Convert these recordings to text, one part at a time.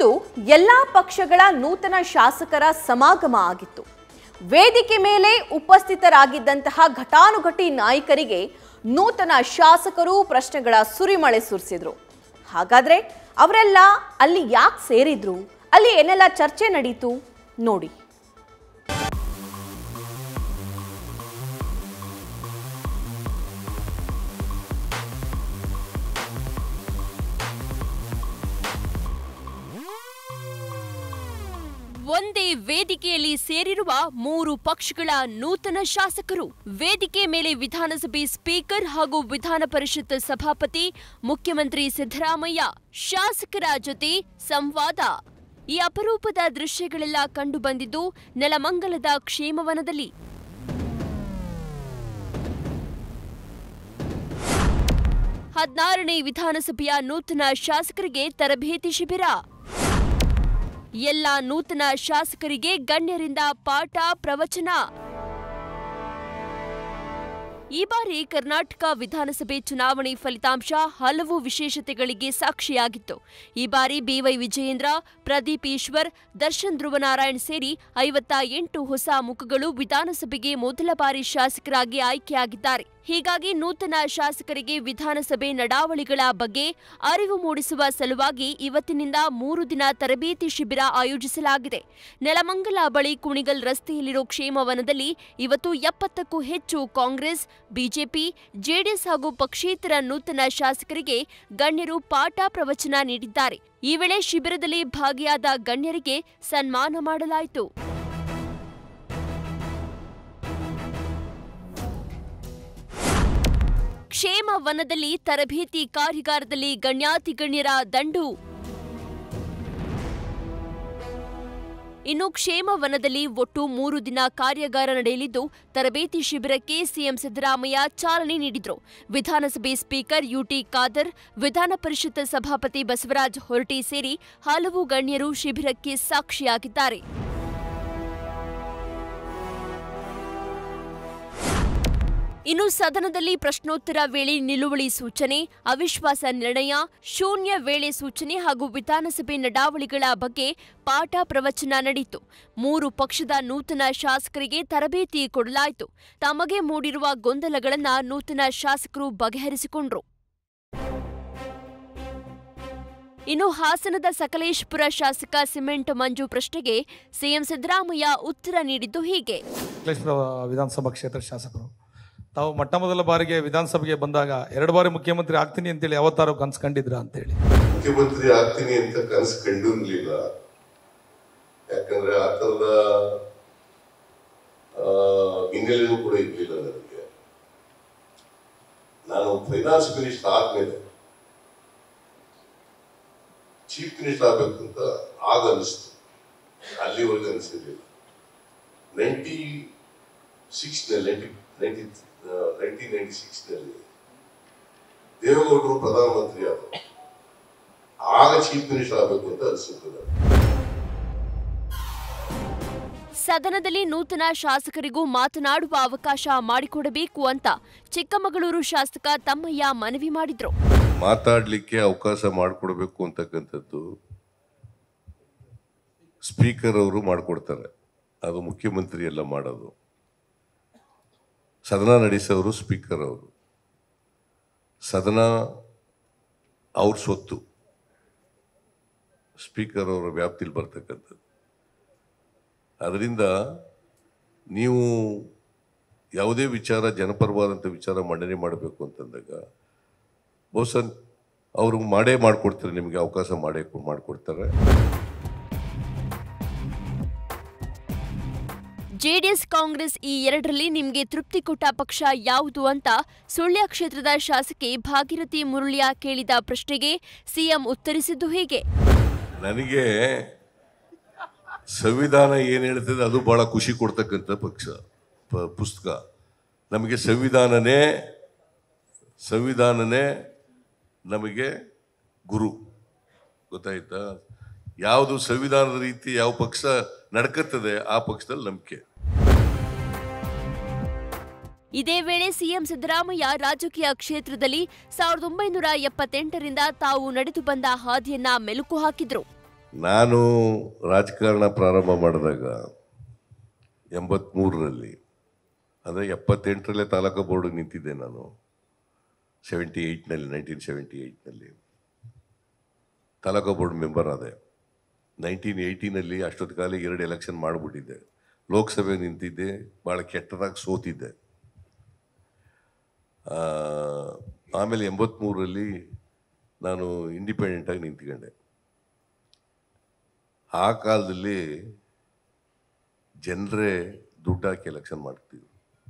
ಇವತ್ತು ಎಲ್ಲಾ ಪಕ್ಷಗಳ ನೂತನ ಶಾಸಕರ ಸಮಾಗಮ ಆಗಿತ್ತು ವೇದಿಕೆ ಮೇಲೆ ಉಪಸ್ಥಿತರಾಗಿದ್ದಂತಹ ಘಟಾನುಘಟಿ ನಾಯಕರಿಗೆ ನೂತನ ಶಾಸಕರು ಪ್ರಶ್ನೆಗಳ ಸುರಿಮಳೆ ಸುರಿಸಿದ್ರು ಹಾಗಾದ್ರೆ ಅವರೆಲ್ಲ ಅಲ್ಲಿ ಯಾಕೆ ಸೇರಿದ್ರು ಅಲ್ಲಿ ಏನೆಲ್ಲ ಚರ್ಚೆ ನಡೀತು ನೋಡಿ ಒಂದೇ ವೇದಿಕೆಯಲ್ಲಿ ಸೇರಿರುವ ಮೂರು ಪಕ್ಷಗಳ ನೂತನ ಶಾಸಕರು ವೇದಿಕೆ ಮೇಲೆ ವಿಧಾನಸಭೆ ಸ್ಪೀಕರ್ ಹಾಗೂ ವಿಧಾನ ಪರಿಷತ್ ಸಭಾಪತಿ ಮುಖ್ಯಮಂತ್ರಿ ಸಿದ್ದರಾಮಯ್ಯ ಶಾಸಕರ ಜೊತೆ ಸಂವಾದ ಈ ಅಪರೂಪದ ದೃಶ್ಯಗಳೆಲ್ಲ ಕಂಡುಬಂದಿದ್ದು ನೆಲಮಂಗಲದ ಕ್ಷೇಮವನದಲ್ಲಿ ಹದಿನಾರನೇ ವಿಧಾನಸಭೆಯ ನೂತನ ಶಾಸಕರಿಗೆ ತರಬೇತಿ ಶಿಬಿರ ಎಲ್ಲ ನೂತನ ಶಾಸಕರಿಗೆ ಗಣ್ಯರಿಂದ ಪಾಠ ಪ್ರವಚನ ಈ ಬಾರಿ ಕರ್ನಾಟಕ ವಿಧಾನಸಭೆ ಚುನಾವಣೆ ಫಲಿತಾಂಶ ಹಲವು ವಿಶೇಷತೆಗಳಿಗೆ ಸಾಕ್ಷಿಯಾಗಿತ್ತು ಈ ಬಾರಿ ಬಿವೈ ವಿಜಯೇಂದ್ರ ಪ್ರದೀಪ್ ಈಶ್ವರ್ ದರ್ಶನ್ ಧ್ರುವನಾರಾಯಣ್ ಸೇರಿ ಐವತ್ತ ಎಂಟು ಹೊಸ ಮುಖಗಳು ವಿಧಾನಸಭೆಗೆ ಮೊದಲ ಬಾರಿ ಶಾಸಕರಾಗಿ ಆಯ್ಕೆಯಾಗಿದ್ದಾರೆ ಹೀಗಾಗಿ ನೂತನ ಶಾಸಕರಿಗೆ ವಿಧಾನಸಭೆ ನಡಾವಳಿಗಳ ಬಗ್ಗೆ ಅರಿವು ಮೂಡಿಸುವ ಸಲುವಾಗಿ ಇವತ್ತಿನಿಂದ ಮೂರು ದಿನ ತರಬೇತಿ ಶಿಬಿರ ಆಯೋಜಿಸಲಾಗಿದೆ ನೆಲಮಂಗಲ ಬಳಿ ಕುಣಿಗಲ್ ರಸ್ತೆಯಲ್ಲಿರೋ ಕ್ಷೇಮವನದಲ್ಲಿ ಇವತ್ತು ಎಪ್ಪತ್ತಕ್ಕೂ ಹೆಚ್ಚು ಕಾಂಗ್ರೆಸ್ ಬಿಜೆಪಿ ಜೆಡಿಎಸ್ ಹಾಗೂ ಪಕ್ಷೇತರ ನೂತನ ಶಾಸಕರಿಗೆ ಗಣ್ಯರು ಪಾಠ ಪ್ರವಚನ ನೀಡಿದ್ದಾರೆ ಈ ವೇಳೆ ಶಿಬಿರದಲ್ಲಿ ಭಾಗಿಯಾದ ಗಣ್ಯರಿಗೆ ಸನ್ಮಾನ ಮಾಡಲಾಯಿತು ಕ್ಷೇಮ ವನದಲ್ಲಿ ತರಬೇತಿ ಕಾರ್ಯಾಗಾರದಲ್ಲಿ ಗಣ್ಯಾತಿಗಣ್ಯರ ದಂಡು ಇನ್ನು ಕ್ಷೇಮ ವನದಲ್ಲಿ ಒಟ್ಟು ಮೂರು ದಿನ ಕಾರ್ಯಾಗಾರ ನಡೆಯಲಿದ್ದು ತರಬೇತಿ ಶಿಬಿರಕ್ಕೆ ಸಿಎಂ ಸಿದ್ದರಾಮಯ್ಯ ಚಾಲನೆ ನೀಡಿದ್ರು ವಿಧಾನಸಭೆ ಸ್ಪೀಕರ್ ಯುಟಿ ಖಾದರ್ ವಿಧಾನ ಪರಿಷತ್ ಸಭಾಪತಿ ಬಸವರಾಜ ಹೊರಟಿ ಸೇರಿ ಹಲವು ಗಣ್ಯರು ಶಿಬಿರಕ್ಕೆ ಸಾಕ್ಷಿಯಾಗಿದ್ದಾರೆ ಇನ್ನು ಸದನದಲ್ಲಿ ಪ್ರಶ್ನೋತ್ತರ ವೇಳೆ ನಿಲುವಳಿ ಸೂಚನೆ ಅವಿಶ್ವಾಸ ನಿರ್ಣಯ ಶೂನ್ಯ ವೇಳೆ ಸೂಚನೆ ಹಾಗೂ ವಿಧಾನಸಭೆ ನಡಾವಳಿಗಳ ಬಗ್ಗೆ ಪಾಠ ಪ್ರವಚನ ನಡೆಯಿತು ಮೂರು ಪಕ್ಷದ ನೂತನ ಶಾಸಕರಿಗೆ ತರಬೇತಿ ಕೊಡಲಾಯಿತು ತಮಗೆ ಮೂಡಿರುವ ಗೊಂದಲಗಳನ್ನು ನೂತನ ಶಾಸಕರು ಬಗೆಹರಿಸಿಕೊಂಡ್ರು ಇನ್ನು ಹಾಸನದ ಸಕಲೇಶ್ಪುರ ಶಾಸಕ ಸಿಮೆಂಟ್ ಮಂಜು ಪ್ರಶ್ನೆಗೆ ಸಿಎಂ ಸಿದ್ದರಾಮಯ್ಯ ಉತ್ತರ ನೀಡಿದ್ದು ಹೀಗೆ ಸಕಲೇಶ್ಪುರ ವಿಧಾನಸಭಾ ಕ್ಷೇತ್ರ ಶಾಸಕರು ತಾವು ಮೊಟ್ಟ ಮೊದಲ ಬಾರಿಗೆ ವಿಧಾನಸಭೆಗೆ ಬಂದಾಗ ಎರಡು ಬಾರಿ ಮುಖ್ಯಮಂತ್ರಿ ಆಗ್ತೀನಿ ಅಂತೇಳಿ ಯಾವತ್ತಾರು ಕನ್ಸು ಕಂಡಿದ್ರಾ ಅಂತೇಳಿ ಮುಖ್ಯಮಂತ್ರಿ ಆಗ್ತೀನಿ ಅಂತ ಕನಸು ಕಂಡಿರ್ಲಿಲ್ಲ ಯಾಕಂದ್ರೆ ಆ ತರದ ಆ, ಹಿನ್ನೆಲೆನೂ ಕೂಡ ಇರ್ಲಿಲ್ಲ ನನಗೆ ನಾನು ಫೈನಾನ್ಸ್ ಮಿನಿಸ್ಟರ್ ಆದ್ಮೇಲೆ ಚೀಫ್ ಮಿನಿಸ್ಟರ್ ಆಗ್ಬೇಕು ಅಂತ ಆಗ ಅನಿಸ್ತು ಅಲ್ಲಿವರೆಗೆ ಅನಿಸಿರ್ಲಿಲ್ಲ ninety six ninety ninety nineteen ninety six ನಲ್ಲಿ ದೇವೇಗೌಡರು ಪ್ರಧಾನಮಂತ್ರಿ ಆದರು ಆಗ ಚೀಫ್ ಮಿನಿಸ್ಟರ್ ಆಗಬೇಕು ಅಂತ ಅನಿಸಿತ್ತು ನನಗೆ. ಸದನದಲ್ಲಿ ನೂತನ ಶಾಸಕರಿಗೂ ಮಾತನಾಡುವ ಅವಕಾಶ ಮಾಡಿಕೊಡಬೇಕು ಅಂತ ಚಿಕ್ಕಮಗಳೂರು ಶಾಸಕ ತಮ್ಮಯ್ಯ ಮನವಿ ಮಾಡಿದ್ರು ಮಾತಾಡ್ಲಿಕ್ಕೆ ಅವಕಾಶ ಮಾಡಿಕೊಡ್ಬೇಕು ಅಂತಕ್ಕಂಥದ್ದು ಸ್ಪೀಕರ್ ಅವರು ಮಾಡಿಕೊಡ್ತಾರೆ ಅದು ಮುಖ್ಯಮಂತ್ರಿ ಎಲ್ಲ ಮಾಡೋದು ಸದನ ನಡೆಸೋರು ಸ್ಪೀಕರ್ ಅವರು ಸದನ ಅವ್ರ ಸೊತ್ತು ಸ್ಪೀಕರ್ ಅವರ ವ್ಯಾಪ್ತಿಲಿ ಬರ್ತಕ್ಕಂಥದ್ದು ಅದರಿಂದ ನೀವು ಯಾವುದೇ ವಿಚಾರ ಜನಪರವಾದಂಥ ವಿಚಾರ ಮಂಡನೆ ಮಾಡಬೇಕು ಅಂತಂದಾಗ ಬಹುಶಃ ಅವರು ಮಾಡೇ ಮಾಡಿಕೊಡ್ತಾರೆ ನಿಮಗೆ ಅವಕಾಶ ಮಾಡೇ ಮಾಡಿಕೊಡ್ತಾರೆ ಜೆಡಿಎಸ್ ಕಾಂಗ್ರೆಸ್ ಈ ಎರಡರಲ್ಲಿ ನಿಮಗೆ ತೃಪ್ತಿ ಕೊಟ್ಟ ಪಕ್ಷ ಯಾವುದು ಅಂತ ಸುಳ್ಯ ಕ್ಷೇತ್ರದ ಶಾಸಕಿ ಭಾಗೀರಥಿ ಮುರುಳಿಯ ಕೇಳಿದ ಪ್ರಶ್ನೆಗೆ ಸಿಎಂ ಉತ್ತರಿಸಿದ್ದು ಹೀಗೆ ನನಗೆ ಸಂವಿಧಾನ ಏನು ಹೇಳ್ತದೆ ಅದು ಬಹಳ ಖುಷಿ ಕೊಡ್ತಕ್ಕಂಥ ಪಕ್ಷ ಪ- ಪುಸ್ತಕ ನಮಗೆ ಸಂವಿಧಾನನೇ ಸಂವಿಧಾನನೇ ನಮಗೆ ಗುರು ಗೊತ್ತಾಯ್ತಾ ಯಾವುದು ಸಂವಿಧಾನದ ರೀತಿ ಯಾವ ಪಕ್ಷ ನಡ್ಕತ್ತದೆ ಆ ಪಕ್ಷದಲ್ಲಿ ನಂಬಿಕೆ ಇದೇ ವೇಳೆ ಸಿಎಂ ಸಿದ್ದರಾಮಯ್ಯ ರಾಜಕೀಯ ಕ್ಷೇತ್ರದಲ್ಲಿ ಸಾವಿರದ ಒಂಬೈನೂರ ಎಪ್ಪತ್ತೆಂಟರಿಂದ ತಾವು ನಡೆದು ಬಂದ ಹಾದಿಯನ್ನ ಮೆಲುಕು ಹಾಕಿದ್ರು ನಾನು ರಾಜಕಾರಣ ಪ್ರಾರಂಭ ಮಾಡಿದಾಗ ಎಂಬತ್ತ್ಮೂರರಲ್ಲಿ ಅಂದರೆ ಎಪ್ಪತ್ತೆಂಟರಲ್ಲೇ ತಾಲೂಕು ಬೋರ್ಡಿಗೆ ನಿಂತಿದ್ದೆ ನಾನು ಸೆವೆಂಟಿ ಏಯ್ಟ್ನಲ್ಲಿ ನೈನ್ಟೀನ್ ಸೆವೆಂಟಿ ಏಯ್ಟ್ನಲ್ಲಿ ತಾಲೂಕು ಬೋರ್ಡ್ ಮೆಂಬರ್ ಆದೆ ನೈನ್ಟೀನ್ ಏಯ್ಟೀನಲ್ಲಿ ಅಷ್ಟೊತ್ತು ಕಾಲಿಗೆ ಎರಡು ಎಲೆಕ್ಷನ್ ಮಾಡಿಬಿಟ್ಟಿದ್ದೆ ಲೋಕಸಭೆ ನಿಂತಿದ್ದೆ ಭಾಳ ಕೆಟ್ಟದಾಗಿ ಸೋತಿದ್ದೆ ಆ, ಆಮೇಲೆ ಎಂಬತ್ತ್ಮೂರರಲ್ಲಿ ನಾನು ಇಂಡಿಪೆಂಡೆಂಟಾಗಿ ನಿಂತ್ಕೊಂಡೆ ಆ ಕಾಲದಲ್ಲಿ ಜನರೇ ದುಡ್ಡು ಹಾಕಿ ಎಲೆಕ್ಷನ್ ಮಾಡ್ತಿದ್ರು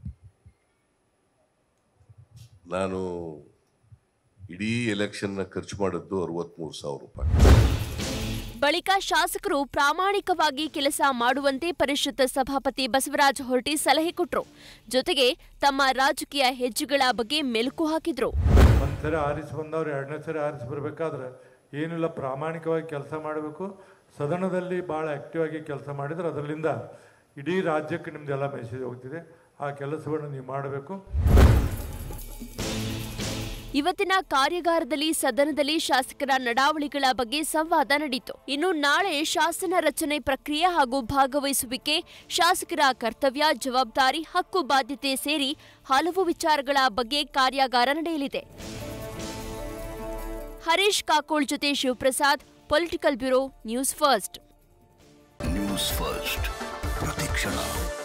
ನಾನು ಇಡೀ ಎಲೆಕ್ಷನ್ನ ಖರ್ಚು ಮಾಡಿದ್ದು ಅರವತ್ತ್ಮೂರು ಸಾವಿರ ರೂಪಾಯಿ ಬಳಿಕ ಶಾಸಕರು ಪ್ರಾಮಾಣಿಕವಾಗಿ ಕೆಲಸ ಮಾಡುವಂತೆ ಪರಿಷತ್ ಸಭಾಪತಿ ಬಸವರಾಜ ಹೊರಟಿ ಸಲಹೆ ಕೊಟ್ರು ಜೊತೆಗೆ ತಮ್ಮ ರಾಜಕೀಯ ಹೆಜ್ಜೆಗಳ ಬಗ್ಗೆ ಮೆಲುಕು ಹಾಕಿದ್ರು ಒಂದು ಸರಿ ಆರಿಸಿ ಬಂದವ್ರು ಎರಡನೇ ಸರಿ ಆರಿಸಿ ಬರಬೇಕಾದ್ರೆ ಏನಿಲ್ಲ ಪ್ರಾಮಾಣಿಕವಾಗಿ ಕೆಲಸ ಮಾಡಬೇಕು ಸದನದಲ್ಲಿ ಭಾಳ ಆಕ್ಟಿವ್ ಆಗಿ ಕೆಲಸ ಮಾಡಿದ್ರೆ ಅದರಿಂದ ಇಡೀ ರಾಜ್ಯಕ್ಕೆ ನಿಮ್ದೆಲ್ಲ ಮೆಸೇಜ್ ಹೋಗ್ತಿದೆ ಆ ಕೆಲಸವನ್ನು ನೀವು ಮಾಡಬೇಕು ಇವತ್ತಿನ ಕಾರ್ಯಾಗಾರದಲ್ಲಿ ಸದನದಲ್ಲಿ ಶಾಸಕರ ನಡಾವಳಿಗಳ ಬಗ್ಗೆ ಸಂವಾದ ನಡೆಯಿತು ಇನ್ನು ನಾಳೆ ಶಾಸನ ರಚನೆ ಪ್ರಕ್ರಿಯೆ ಹಾಗೂ ಭಾಗವಹಿಸುವಿಕೆ ಶಾಸಕರ ಕರ್ತವ್ಯ ಜವಾಬ್ದಾರಿ ಹಕ್ಕು ಬಾಧ್ಯತೆ ಸೇರಿ ಹಲವು ವಿಚಾರಗಳ ಬಗ್ಗೆ ಕಾರ್ಯಾಗಾರ ನಡೆಯಲಿದೆ ಹರೀಶ್ ಕಾಕೋಳ್ ಜೊತೆ Shivaprasad political bureau news first news first ಪ್ರತಿಕ್ಷಣ